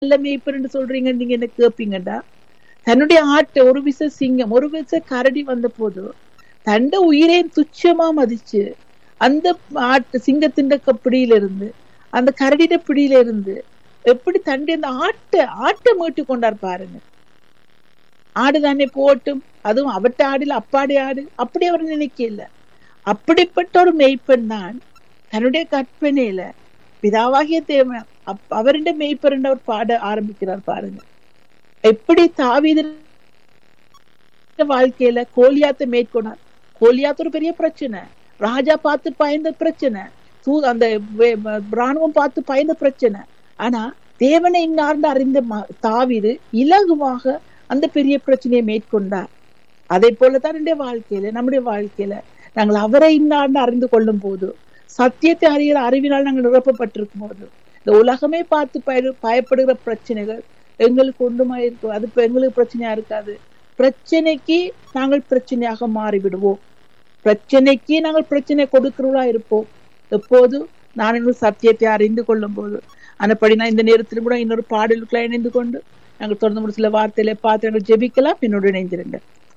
நல்ல மேய்ப்பர்னு சொல்றீங்க நீங்க என்ன கேப்பீங்கடா தன்னுடைய ஆட்டை ஒரு விச சிங்கம் ஒரு விச கரடி வந்த போது தண்ட உயிரை துச்சமா மதிச்சு அந்த ஆட்டு சிங்கத்தின் பிடியில இருந்து அந்த கரடிட பிடியில இருந்து எப்படி தண்டி அந்த ஆட்டை ஆட்டை மீட்டு கொண்டார் பாருங்க ஆடு தானே போட்டும் அதுவும் அவட்ட ஆடுல அப்பாடி ஆடு அப்படி அவர் நினைக்கல அப்படிப்பட்ட ஒரு மெய்ப்பெண் தான் தன்னுடைய கற்பனையில பிதாவாகிய தேவன் அப்- அவருடைய மெய்ப்பெருண்ட அவர் பாட ஆரம்பிக்கிறார் பாருங்க எப்படி தாவீது வாழ்க்கையில கோலியாத்தை மேற்கொண்டார் கோலியாத் ஒரு பெரிய பிரச்சனை ராஜா பார்த்து பயந்த பிரச்சனை தூ அந்த வே- வ- ராணுவம் பார்த்து பயந்த பிரச்சனை ஆனா தேவனை இன்னார்ந்து அறிந்த ம- தாவீது இலகுவாக அந்த பெரிய பிரச்சனையை மேற்கொண்டார் அதே போலதான் என்னுடைய வாழ்க்கையில நம்முடைய வாழ்க்கையில நாங்கள் அவரை இன்னார்ந்து அறிந்து கொள்ளும் போது சத்தியத்தை அறிகிற அறிவினால் நாங்கள் நிரப்பப்பட்டிருக்கும் போது இந்த உலகமே பார்த்து பய பயப்படுகிற பிரச்சனைகள் எங்களுக்கு ஒன்றுமா இருக்கும் அது இப்ப எங்களுக்கு பிரச்சனையா இருக்காது பிரச்சனைக்கு நாங்கள் பிரச்சனையாக மாறிவிடுவோம் பிரச்சனைக்கு நாங்கள் பிரச்சனை கொடுக்கிறவர்களா இருப்போம் எப்போது நான் இன்னும் சத்தியத்தை அறிந்து கொள்ளும் போது அந்தபடி நான் இந்த நேரத்திலும் கூட இன்னொரு பாடலுக்குள்ள இணைந்து கொண்டு நாங்கள் தொடர்ந்து ஒரு சில வார்த்தையில பார்த்து நாங்கள் ஜெபிக்கலாம் என்னோடு இணைந்திருங்க